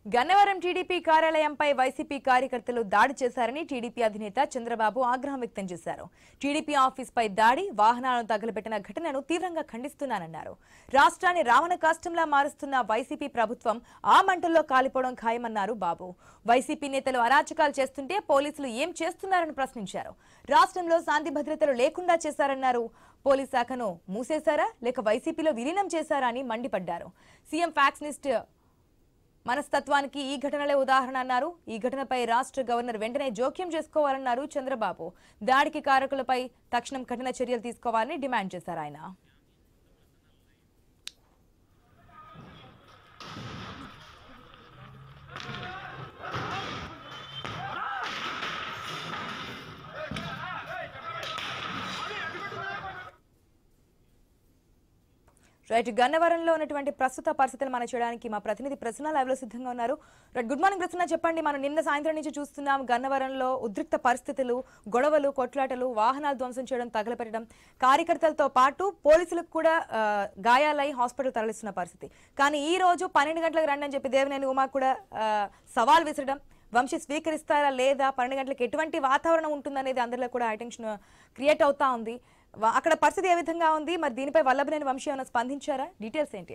Gannavaram TDP కార్యాలయంపై YCP కార్యకర్తలు దాడి చేశారని టీడీపీ అధినేత చంద్రబాబు ఆగ్రహం వ్యక్తం చేశారు టీడీపీ ఆఫీస్పై దాడి వాహనాలను తగలబెట్టిన ఘటనను తీవ్రంగా ఖండిస్తున్నానన్నారు రాష్ట్రాన్ని రావణ కాష్టంలా మారుస్తున్న వైసీపీ ప్రభుత్వం ఆ మంటల్లో కాలిపోవడం ఖాయమన్నారు బాబు వైసీపీ నేతలు అరాచకాలు చేస్తుంటే పోలీసులు ఏం చేస్తున్నారని ప్రశ్నించారు రాష్ట్రంలో శాంతి భద్రతలు లేకుండా చేశారన్నారు పోలీస్ శాఖను మూసేశారా లేక వైసీపీలో విలీనం చేశారా అని మండిపడ్డారు సీఎం ఫ్యాక్స్నిస్ట్ మనస్తత్వానికి ఈ ఘటనలే ఉదాహరణ అన్నారు ఈ ఘటనపై రాష్ట్ర గవర్నర్ వెంటనే జోక్యం చేసుకోవాలన్నారు చంద్రబాబు దాడికి కారకులపై తక్షణం కఠిన చర్యలు తీసుకోవాలని డిమాండ్ చేశారు ఆయన రైట్ గన్నవరంలో ఉన్నటువంటి ప్రస్తుత పరిస్థితులు మనం చేయడానికి మా ప్రతినిధి ప్రసన్న లైవ్ లో సిద్ధంగా ఉన్నారు రైట్ గుడ్ మార్నింగ్ ప్రసన్న చెప్పండి మనం నిన్న సాయంత్రం నుంచి చూస్తున్నాం గన్నవరంలో ఉద్రిక్త పరిస్థితులు గొడవలు కొట్లాటలు వాహనాలు ధ్వంసం చేయడం తగలపెట్టడం కార్యకర్తలతో పాటు పోలీసులకు కూడా ఆ, గాయాలై హాస్పిటల్ తరలిస్తున్న పరిస్థితి కానీ ఈ రోజు పన్నెండు గంటలకు రండి అని చెప్పి దేవినేని ఉమా కూడా ఆ, సవాల్ విసరడం వంశీ స్వీకరిస్తారా లేదా పన్నెండు గంటలకు ఎటువంటి వాతావరణం ఉంటుందనేది అందరిలో కూడా అటెన్షన్ క్రియేట్ అవుతా ఉంది వా- అక్కడ పరిస్థితి ఏ విధంగా ఉంది మరి దీనిపై వల్లభనేని వంశీ ఏమైనా స్పందించారా డీటెయిల్స్ ఏంటి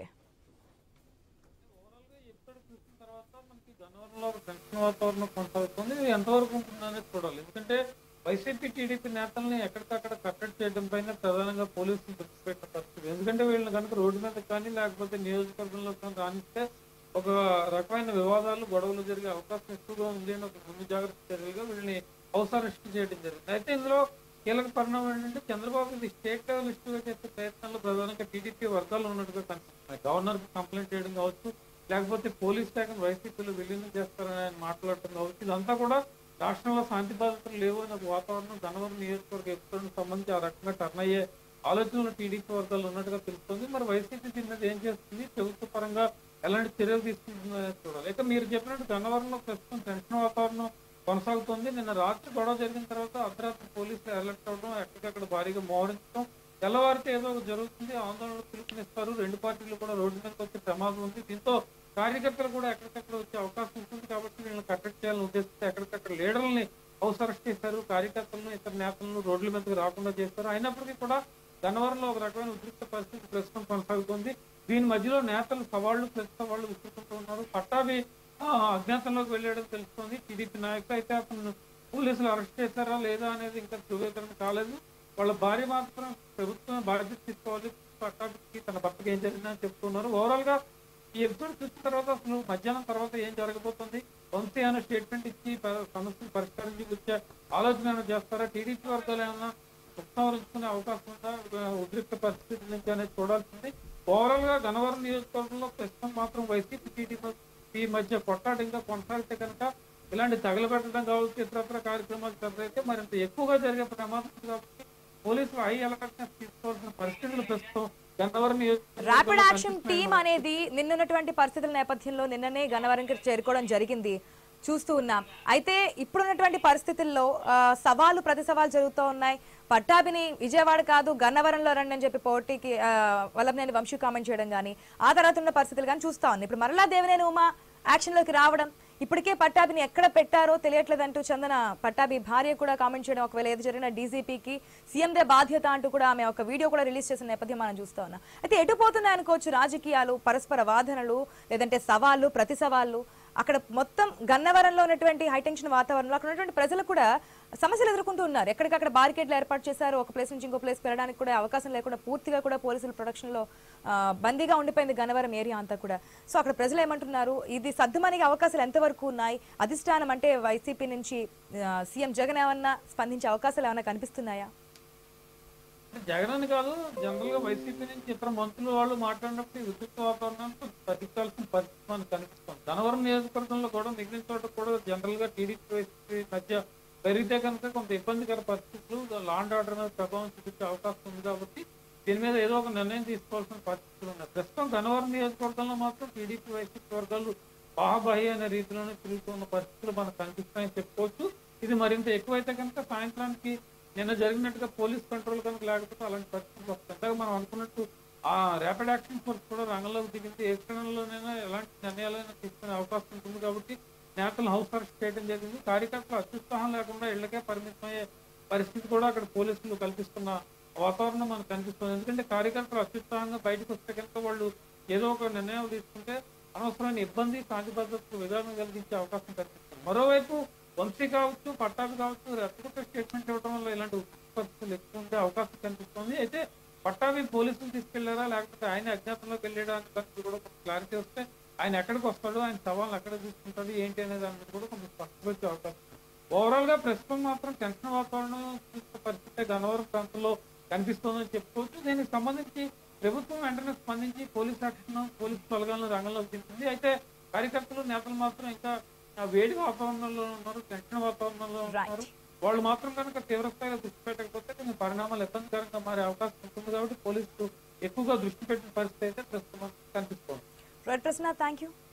ఎప్పుడు చూసిన తర్వాత మనకి గన్నవరంలో ఒక టెన్షన్ వాతావరణం కొనసాగుతుంది ఇది ఎంతవరకు ఉంటుందనేది చూడాలి ఎందుకంటే వైసీపీ టీడీపీ నేతల్ని ఎక్కడికక్కడ కట్టడి చేయడం పైన ప్రధానంగా పోలీసులు దృష్టి పెట్టిన పరిస్థితి ఎందుకంటే వీళ్ళని కనుక రోడ్డు మీద కానీ లేకపోతే నియోజకవర్గంలో కానీ రాణిస్తే ఒక రకమైన వివాదాలు గొడవలు జరిగే అవకాశం ఎక్కువగా ఉంది అని ఒక ముందు జాగ్రత్త చర్యలుగా వీళ్ళని హౌస్ అరెస్ట్ చేయడం జరిగింది అయితే ఇందులో కీలక పరిణామం ఏంటంటే చంద్రబాబు ఇది స్టేట్ లెవెల్ ఇష్యూగా చేసే ప్రయత్నాల్లో ప్రధానంగా టీడీపీ వర్గాలు ఉన్నట్టుగా కనిపిస్తున్నాయి గవర్నర్ కంప్లైంట్ చేయడం కావచ్చు లేకపోతే పోలీస్ శాఖను వైసీపీలో విలీనం చేస్తారని ఆయన మాట్లాడటం కావచ్చు ఇదంతా కూడా రాష్ట్రంలో శాంతి భద్రతలు లేవు అనే ఒక వాతావరణం గన్నవరం నియోజకవర్గ ఎపిసోడ్కి సంబంధించి ఆ రకంగా టర్న్ అయ్యే ఆలోచనలు టీడీపీ వర్గాలు ఉన్నట్టుగా తెలుస్తుంది మరి వైసీపీ దీని మీద ఏం చేస్తుంది ప్రభుత్వ పరంగా ఎలాంటి చర్యలు తీసుకుంటుందో అనేది చూడాలి ఇక మీరు చెప్పినట్టు గన్నవరంలో ప్రస్తుతం టెన్షన్ వాతావరణం కొనసాగుతుంది నిన్న రాత్రి గొడవ జరిగిన తర్వాత అర్ధరాత్రి పోలీసులు అలర్ట్ అవడం ఎక్కడికక్కడ భారీగా మోహరించడం తెల్లవారితే ఏదో ఒకటి జరుగుతుంది ఆందోళన పిలుపునిస్తారు రెండు పార్టీలు కూడా రోడ్డు మీదకి వచ్చే ప్రమాదం ఉంది దీంతో కార్యకర్తలు కూడా ఎక్కడికక్కడ వచ్చే అవకాశం ఉంటుంది కాబట్టి వీళ్ళని కట్టడి చేయాలని ఉద్దేశిస్తే ఎక్కడికక్కడ లీడర్లని హౌస్ అరెస్ట్ చేశారు కార్యకర్తలను ఇతర నేతలను రోడ్ల మీదకి రాకుండా చేశారు అయినప్పటికీ కూడా గన్నవరంలో ఒక రకమైన ఉద్రిక్త పరిస్థితి ప్రస్తుతం కొనసాగుతుంది దీని మధ్యలో నేతలు సవాళ్లు ప్రతి సవాళ్లు విసురుకుంటూ ఉన్నారు పట్టాభి ఆ, అజ్ఞాతంలోకి వెళ్ళడం తెలుస్తుంది టీడీపీ నాయకులు అయితే అతను పోలీసులు అరెస్ట్ చేశారా లేదా అనేది ఇంకా ధృవీకరణ కాలేదు వాళ్ళ భార్య మాత్రం ప్రభుత్వం బాధ్యత తీసుకోవాలి పట్టాభికి తన భర్తకి ఏం జరిగిందని చెప్తున్నారు ఓవరాల్ గా ఈ ఎపిసోడ్ చూసిన తర్వాత అసలు మధ్యాహ్నం తర్వాత ఏం జరగబోతుంది వంశీ అనే స్టేట్మెంట్ ఇచ్చి ప- సమస్యను పరిష్కరించి వచ్చే ఆలోచన ఏమైనా చేస్తారా టీడీపీ వర్గాలు ఏమైనా ఉపసంహరించుకునే అవకాశం ఉందా ఆ, ఉద్రిక్త పరిస్థితి నుంచి అనేది చూడాల్సింది ఓవరాల్ గా గన్నవరం నియోజకవర్గంలో ప్రస్తుతం మాత్రం వైసీపీ టీడీపీ ఈ మధ్య కొట్టాడు ఇంకా కొనసాగితే కనుక ఇలాంటి తగలబెట్టడం కావచ్చు ఇతరత్ర కార్యక్రమాలు జరిగితే మరింత ఎక్కువగా జరిగే ప్రమాదం ఉంది కాబట్టి పోలీసులు హై అలర్ట్నెస్ తీసుకోవాల్సిన పరిస్థితులు ప్రస్తుతం గన్నవరం నియోజకవర్గంలో ర్యాపిడ్ యాక్షన్ కనిపిస్తున్నాయి. టీం అనేది నిన్నటువంటి పరిస్థితుల నేపథ్యంలో నిన్ననే గన్నవరంకి చేరుకోవడం జరిగింది చూస్తూ ఉన్నాం అయితే ఇప్పుడున్నటువంటి పరిస్థితుల్లో ఆ, సవాలు ప్రతి సవాలు జరుగుతూ ఉన్నాయి పట్టాభిని విజయవాడ కాదు గన్నవరంలో రండి అని చెప్పి పోటీకి ఆ, వల్లభనేని వంశీ కామెంట్ చేయడం కానీ ఆ తర్వాత ఉన్న పరిస్థితులు కానీ చూస్తా ఉంది ఇప్పుడు మరలా దేవినేని ఉమా యాక్షన్లోకి రావడం ఇప్పటికే పట్టాభిని ఎక్కడ పెట్టారో తెలియట్లేదంటూ చందన పట్టాభి భార్య కూడా కామెంట్ చేయడం ఒకవేళ ఏది జరిగిన డీజీపీకి సీఎందే బాధ్యత అంటూ కూడా ఆమె ఒక వీడియో కూడా రిలీజ్ చేసిన నేపథ్యం మనం చూస్తా ఉన్నాం అయితే ఎటు పోతున్నాయి అనుకోవచ్చు రాజకీయాలు పరస్పర వాదనలు లేదంటే సవాళ్ళు ప్రతి సవాళ్ళు అక్కడ మొత్తం గన్నవరంలో ఉన్నటువంటి హైటెన్షన్ వాతావరణంలో అక్కడ ఉన్నటువంటి ప్రజలు కూడా సమస్యలు ఎదుర్కొంటూ ఉన్నారు ఎక్కడికక్కడ బారికేడ్లు ఏర్పాటు చేశారు ఒక ప్లేస్ నుంచి ఇంకో ప్లేస్ వెళ్ళడానికి కూడా అవకాశం లేకుండా పూర్తిగా కూడా పోలీసుల ప్రొడక్షన్ లో ఆ, బందీగా ఉండిపోయింది గన్నవరం ఏరియా అంతా కూడా సో అక్కడ ప్రజలు ఏమంటున్నారు ఇది సర్దుమణిగే అవకాశాలు ఎంతవరకు ఉన్నాయి అధిష్టానం అంటే వైసీపీ నుంచి ఆ, సీఎం జగన్ ఏమన్నా స్పందించే అవకాశాలు ఏమైనా కనిపిస్తున్నాయా జగన్ అని కాదు జనరల్ గా వైసీపీ నుంచి ఇతర మంత్రులు వాళ్ళు మాట్లాడినప్పుడు ఈ ఉద్రిక్త వాతావరణానికి తగ్గించాల్సిన పరిస్థితి మనకు కనిపిస్తుంది ధనవరం నియోజకవర్గంలో కూడా మిగిలిన చోట కూడా జనరల్ గా టీడీపీ వైసీపీ మధ్య పెరిగితే కనుక కొంత ఇబ్బందికర పరిస్థితులు లాండ్ ఆర్డర్ మీద ప్రభావం చూపించే అవకాశం ఉంది కాబట్టి దీని మీద ఏదో ఒక నిర్ణయం తీసుకోవాల్సిన పరిస్థితులు ఉన్నాయి ప్రస్తుతం గన్నవరం నియోజకవర్గంలో మాత్రం టీడీపీ వైసీపీ వర్గాలు బాహబాహి అనే రీతిలోనే తిరుగుతున్న పరిస్థితులు మనకు కనిపిస్తాయని చెప్పుకోవచ్చు ఇది మరింత ఎక్కువైతే కనుక సాయంత్రానికి నిన్న జరిగినట్టుగా పోలీస్ కంట్రోల్ కనుక లేకపోతే అలాంటి పరిస్థితులు వస్తాయి అంతగా మనం అనుకున్నట్టు ఆ ర్యాపిడ్ యాక్షన్ ఫోర్స్ కూడా రంగంలోకి దిగింది ఏ క్షణంలోనైనా ఎలాంటి నిర్ణయాలైనా తీసుకునే అవకాశం ఉంటుంది కాబట్టి నేతలు హౌస్ అరెస్ట్ చేయడం జరిగింది కార్యకర్తలు అత్యుత్సాహం లేకుండా ఇళ్లకే పరిమితమయ్యే పరిస్థితి కూడా అక్కడ పోలీసులు కల్పిస్తున్న వాతావరణం మనకు కనిపిస్తుంది ఎందుకంటే కార్యకర్తలు అత్యుత్సాహంగా బయటకు వస్తే కనుక వాళ్ళు ఏదో ఒక నిర్ణయం తీసుకుంటే అనవసరమైన ఇబ్బంది శాంతి భద్రతకు విధానం కలిగించే అవకాశం కనిపిస్తుంది మరోవైపు వంశీ కావచ్చు పట్టాభి కావచ్చు రెచ్చగొట్టే స్టేట్మెంట్ ఇవ్వడం వల్ల ఇలాంటి ఉత్పత్తి పరిస్థితులు ఎక్కువ ఉండే అవకాశం కనిపిస్తుంది అయితే పట్టాభి పోలీసులు తీసుకెళ్లారా లేకపోతే ఆయన అజ్ఞాతంలోకి వెళ్ళడానికి దానికి కూడా కొంచెం క్లారిటీ వస్తే ఆయన ఎక్కడికి వస్తాడు ఆయన సవాళ్ళని ఎక్కడ తీసుకుంటాడు ఏంటి అనే దాని మీద కూడా కొంచెం స్పష్టత వచ్చే అవకాశం ఓవరాల్ గా ప్రస్తుతం మాత్రం టెన్షన్ వాతావరణం చూసిన పరిస్థితి గన్నవరం ప్రాంతంలో కనిపిస్తోందని చెప్పుకోవచ్చు దీనికి సంబంధించి ప్రభుత్వం వెంటనే స్పందించి పోలీస్ యాక్షన్ పోలీస్ బలగాలను రంగంలోకి దింపింది అయితే కార్యకర్తలు నేతలు మాత్రం ఇంకా ఆ వేడి వాతావరణంలో ఉన్నారు టెన్షన్ వాతావరణంలో ఉన్నారు వాళ్ళు మాత్రం కనుక తీవ్రస్థాయిలో దృష్టి పెట్టకపోతే కొన్ని పరిణామాలు ఇబ్బందికరంగా మారే అవకాశం ఉంటుంది కాబట్టి పోలీసులు ఎక్కువగా దృష్టి పెట్టిన పరిస్థితి అయితే ప్రస్తుతం మనకు కనిపిస్తోంది ప్రసన్న థ్యాంక్ యూ